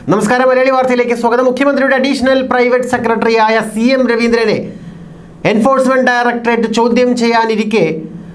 നമസ്കാരം മലയാളി വാർത്തയിലേക്ക് സ്വാഗതം മുഖ്യമന്ത്രിയുടെ അഡീഷണൽ പ്രൈവറ്റ് സെക്രട്ടറിയായ സി എം രവീന്ദ്രനെ എൻഫോഴ്സ്മെന്റ് ഡയറക്ടറേറ്റ് ചോദ്യം ചെയ്യാനിരിക്കെ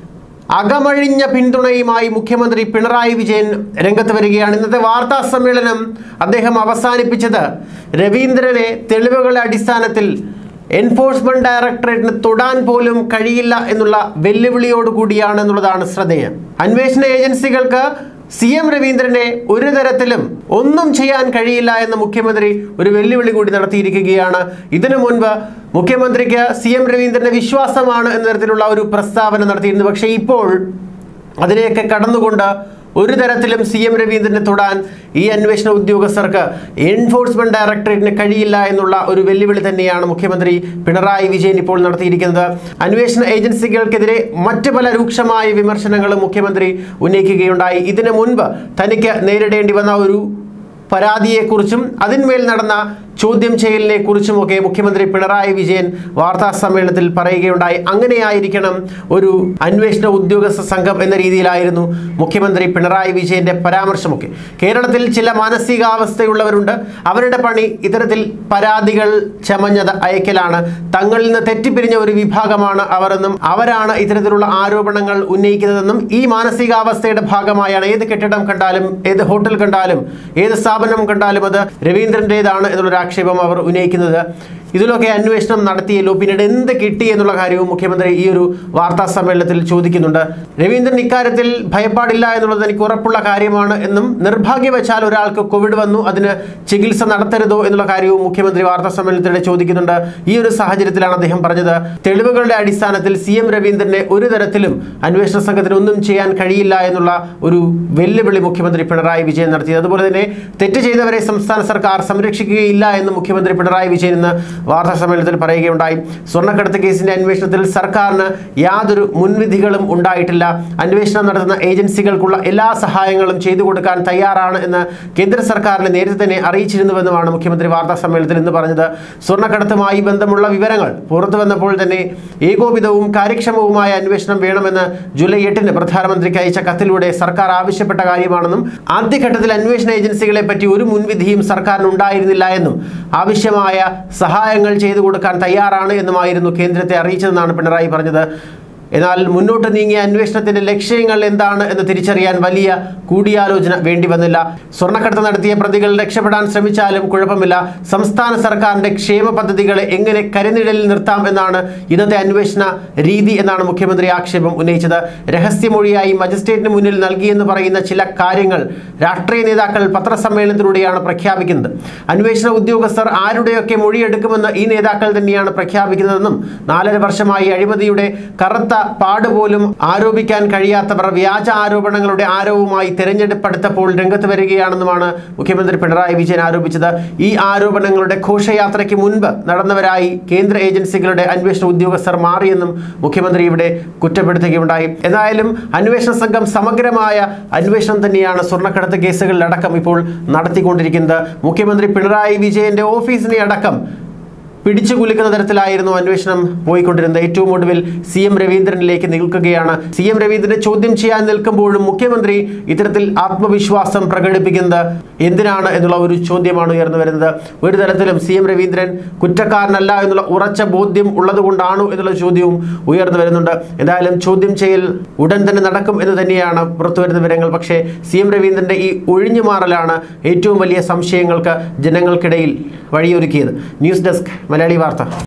അകമഴിഞ്ഞ പിന്തുണയുമായി മുഖ്യമന്ത്രി പിണറായി വിജയൻ രംഗത്ത് വരികയാണ് ഇന്നത്തെ വാർത്താ സമ്മേളനം അദ്ദേഹം അവസാനിപ്പിച്ചത് രവീന്ദ്രനെ തെളിവുകളുടെ അടിസ്ഥാനത്തിൽ എൻഫോഴ്സ്മെന്റ് ഡയറക്ടറേറ്റിന് തൊടാൻ പോലും കഴിയില്ല എന്നുള്ള വെല്ലുവിളിയോട് കൂടിയാണ് എന്നുള്ളതാണ് ശ്രദ്ധേയം അന്വേഷണ ഏജൻസികൾക്ക് സി എം രവീന്ദ്രനെ ഒരു തരത്തിലും ഒന്നും ചെയ്യാൻ കഴിയില്ല എന്ന് മുഖ്യമന്ത്രി ഒരു വെല്ലുവിളി കൂടി നടത്തിയിരിക്കുകയാണ് ഇതിനു മുൻപ് മുഖ്യമന്ത്രിക്ക് സി എം രവീന്ദ്രന്റെ വിശ്വാസമാണ് എന്ന തരത്തിലുള്ള ഒരു പ്രസ്താവന നടത്തിയിരുന്നു പക്ഷേ ഇപ്പോൾ അതിനെയൊക്കെ കടന്നുകൊണ്ട് ഒരു തരത്തിലും സി എം രവീന്ദ്രനെ തൊടാൻ ഈ അന്വേഷണ ഉദ്യോഗസ്ഥർക്ക് എൻഫോഴ്സ്മെന്റ് ഡയറക്ടറേറ്റിന് കഴിയില്ല എന്നുള്ള ഒരു വെല്ലുവിളി തന്നെയാണ് മുഖ്യമന്ത്രി പിണറായി വിജയൻ ഇപ്പോൾ നടത്തിയിരിക്കുന്നത് അന്വേഷണ ഏജൻസികൾക്കെതിരെ മറ്റ് പല രൂക്ഷമായ വിമർശനങ്ങളും മുഖ്യമന്ത്രി ഉന്നയിക്കുകയുണ്ടായി ഇതിനു മുൻപ് തനിക്ക് നേരിടേണ്ടി വന്ന ഒരു പരാതിയെക്കുറിച്ചും അതിന്മേൽ നടന്ന ചോദ്യം ചെയ്യലിനെ കുറിച്ചുമൊക്കെ മുഖ്യമന്ത്രി പിണറായി വിജയൻ വാർത്താ സമ്മേളനത്തിൽ പറയുകയുണ്ടായി അങ്ങനെയായിരിക്കണം ഒരു അന്വേഷണ ഉദ്യോഗസ്ഥ സംഘം എന്ന രീതിയിലായിരുന്നു മുഖ്യമന്ത്രി പിണറായി വിജയന്റെ പരാമർശമൊക്കെ കേരളത്തിൽ ചില മാനസികാവസ്ഥയുള്ളവരുണ്ട് അവരുടെ പണി ഇത്തരത്തിൽ പരാതികൾ ചമഞ്ഞത് അയക്കലാണ് തങ്ങളിൽ നിന്ന് തെറ്റിപ്പിരിഞ്ഞ ഒരു വിഭാഗമാണ് അവർ എന്നും അവരാണ് ഇത്തരത്തിലുള്ള ആരോപണങ്ങൾ ഉന്നയിക്കുന്നതെന്നും ഈ മാനസികാവസ്ഥയുടെ ഭാഗമായാണ് ഏത് കെട്ടിടം കണ്ടാലും ഏത് ഹോട്ടൽ കണ്ടാലും ഏത് സ്ഥാപനം കണ്ടാലും അത് രവീന്ദ്രൻ്റേതാണ് എന്നുള്ളൊരു ആക്ഷേപം അവർ ഉന്നയിക്കുന്നത് ഇതിലൊക്കെ അന്വേഷണം നടത്തിയല്ലോ പിന്നീട് എന്ത് കിട്ടി എന്നുള്ള കാര്യവും മുഖ്യമന്ത്രി ഈ ഒരു വാർത്താ സമ്മേളനത്തിൽ ചോദിക്കുന്നുണ്ട് രവീന്ദ്രൻ ഇക്കാര്യത്തിൽ ഭയപ്പാടില്ല എന്നുള്ളത് എനിക്ക് ഉറപ്പുള്ള കാര്യമാണ് എന്നും നിർഭാഗ്യവശാൽ ഒരാൾക്ക് കോവിഡ് വന്നു അതിന് ചികിത്സ നടത്തരുതോ എന്നുള്ള കാര്യവും മുഖ്യമന്ത്രി വാർത്താ സമ്മേളനത്തിലൂടെ ചോദിക്കുന്നുണ്ട് ഈ ഒരു സാഹചര്യത്തിലാണ് അദ്ദേഹം പറഞ്ഞത് തെളിവുകളുടെ അടിസ്ഥാനത്തിൽ സി എം രവീന്ദ്രനെ ഒരു തരത്തിലും അന്വേഷണ സംഘത്തിന് ഒന്നും ചെയ്യാൻ കഴിയില്ല എന്നുള്ള ഒരു വെല്ലുവിളി മുഖ്യമന്ത്രി പിണറായി വിജയൻ നടത്തി അതുപോലെ തന്നെ തെറ്റ് ചെയ്തവരെ സംസ്ഥാന സർക്കാർ സംരക്ഷിക്കുകയില്ല എന്ന് മുഖ്യമന്ത്രി പിണറായി വിജയൻ ഇന്ന് വാർത്താ സമ്മേളനത്തിൽ പറയുകയുണ്ടായി സ്വർണ്ണക്കടത്ത് കേസിന്റെ അന്വേഷണത്തിൽ സർക്കാരിന് യാതൊരു മുൻവിധികളും ഉണ്ടായിട്ടില്ല അന്വേഷണം നടത്തുന്ന ഏജൻസികൾക്കുള്ള എല്ലാ സഹായങ്ങളും ചെയ്തു കൊടുക്കാൻ തയ്യാറാണ് എന്ന് കേന്ദ്ര സർക്കാരിനെ നേരത്തെ തന്നെ അറിയിച്ചിരുന്നുവെന്നുമാണ് മുഖ്യമന്ത്രി വാർത്താ സമ്മേളനത്തിൽ ഇന്ന് പറഞ്ഞത് സ്വർണ്ണക്കടത്തുമായി ബന്ധമുള്ള വിവരങ്ങൾ പുറത്തു വന്നപ്പോൾ തന്നെ ഏകോപിതവും കാര്യക്ഷമവുമായ അന്വേഷണം വേണമെന്ന് ജൂലൈ എട്ടിന് പ്രധാനമന്ത്രിക്ക് അയച്ച കത്തിലൂടെ സർക്കാർ ആവശ്യപ്പെട്ട കാര്യമാണെന്നും ആദ്യഘട്ടത്തിൽ അന്വേഷണ ഏജൻസികളെ പറ്റി ഒരു മുൻവിധിയും സർക്കാരിന് ഉണ്ടായിരുന്നില്ല എന്നും ആവശ്യമായ സഹായങ്ങൾ ചെയ്തു കൊടുക്കാൻ തയ്യാറാണ് എന്നുമായിരുന്നു കേന്ദ്രത്തെ അറിയിച്ചതെന്നാണ് പിണറായി പറഞ്ഞത് എന്നാൽ മുന്നോട്ട് നീങ്ങിയ അന്വേഷണത്തിന്റെ ലക്ഷ്യങ്ങൾ എന്താണ് എന്ന് തിരിച്ചറിയാൻ വലിയ കൂടിയാലോചന വേണ്ടി വന്നില്ല സ്വർണ്ണക്കടത്ത് നടത്തിയ പ്രതികൾ രക്ഷപ്പെടാൻ ശ്രമിച്ചാലും കുഴപ്പമില്ല സംസ്ഥാന സർക്കാരിന്റെ ക്ഷേമ പദ്ധതികളെ എങ്ങനെ കരുനിഴലിൽ നിർത്താം എന്നാണ് ഇന്നത്തെ അന്വേഷണ രീതി എന്നാണ് മുഖ്യമന്ത്രി ആക്ഷേപം ഉന്നയിച്ചത് രഹസ്യമൊഴിയായി മജിസ്ട്രേറ്റിന് മുന്നിൽ നൽകിയെന്ന് പറയുന്ന ചില കാര്യങ്ങൾ രാഷ്ട്രീയ നേതാക്കൾ പത്രസമ്മേളനത്തിലൂടെയാണ് പ്രഖ്യാപിക്കുന്നത് അന്വേഷണ ഉദ്യോഗസ്ഥർ ആരുടെയൊക്കെ മൊഴിയെടുക്കുമെന്ന് ഈ നേതാക്കൾ തന്നെയാണ് പ്രഖ്യാപിക്കുന്നതെന്നും നാലര വർഷമായി അഴിമതിയുടെ കറുത്ത പാടുപോലും ആരോപിക്കാൻ കഴിയാത്തവർ വ്യാജ ആരോപണങ്ങളുടെ ആരവവുമായി തെരഞ്ഞെടുപ്പ് അടുത്തപ്പോൾ രംഗത്ത് വരികയാണെന്നുമാണ് മുഖ്യമന്ത്രി പിണറായി വിജയൻ ആരോപിച്ചത് ഈ ആരോപണങ്ങളുടെ ഘോഷയാത്രയ്ക്ക് മുൻപ് നടന്നവരായി കേന്ദ്ര ഏജൻസികളുടെ അന്വേഷണ ഉദ്യോഗസ്ഥർ മാറിയെന്നും മുഖ്യമന്ത്രി ഇവിടെ കുറ്റപ്പെടുത്തുകയുണ്ടായി എന്തായാലും അന്വേഷണ സംഘം സമഗ്രമായ അന്വേഷണം തന്നെയാണ് സ്വർണ്ണക്കടത്ത് കേസുകളിലടക്കം ഇപ്പോൾ നടത്തിക്കൊണ്ടിരിക്കുന്നത് മുഖ്യമന്ത്രി പിണറായി വിജയന്റെ ഓഫീസിനെ അടക്കം പിടിച്ചു കുലുക്കുന്ന തരത്തിലായിരുന്നു അന്വേഷണം പോയിക്കൊണ്ടിരുന്നത് ഏറ്റവും ഒടുവിൽ സി എം രവീന്ദ്രനിലേക്ക് നിൽക്കുകയാണ് സി എം രവീന്ദ്രനെ ചോദ്യം ചെയ്യാൻ നിൽക്കുമ്പോഴും മുഖ്യമന്ത്രി ഇത്തരത്തിൽ ആത്മവിശ്വാസം പ്രകടിപ്പിക്കുന്നത് എന്തിനാണ് എന്നുള്ള ഒരു ചോദ്യമാണ് ഉയർന്നു വരുന്നത് ഒരു തരത്തിലും സി എം രവീന്ദ്രൻ കുറ്റക്കാരനല്ല എന്നുള്ള ഉറച്ച ബോധ്യം ഉള്ളതുകൊണ്ടാണോ എന്നുള്ള ചോദ്യവും ഉയർന്നു വരുന്നുണ്ട് എന്തായാലും ചോദ്യം ചെയ്യൽ ഉടൻ തന്നെ നടക്കും എന്ന് തന്നെയാണ് പുറത്തുവരുന്ന വിവരങ്ങൾ പക്ഷേ സി എം രവീന്ദ്രന്റെ ഈ ഒഴിഞ്ഞുമാറലാണ് ഏറ്റവും വലിയ സംശയങ്ങൾക്ക് ജനങ്ങൾക്കിടയിൽ വഴിയൊരുക്കിയത് ന്യൂസ് ഡെസ്ക് മലയാളി വാർത്ത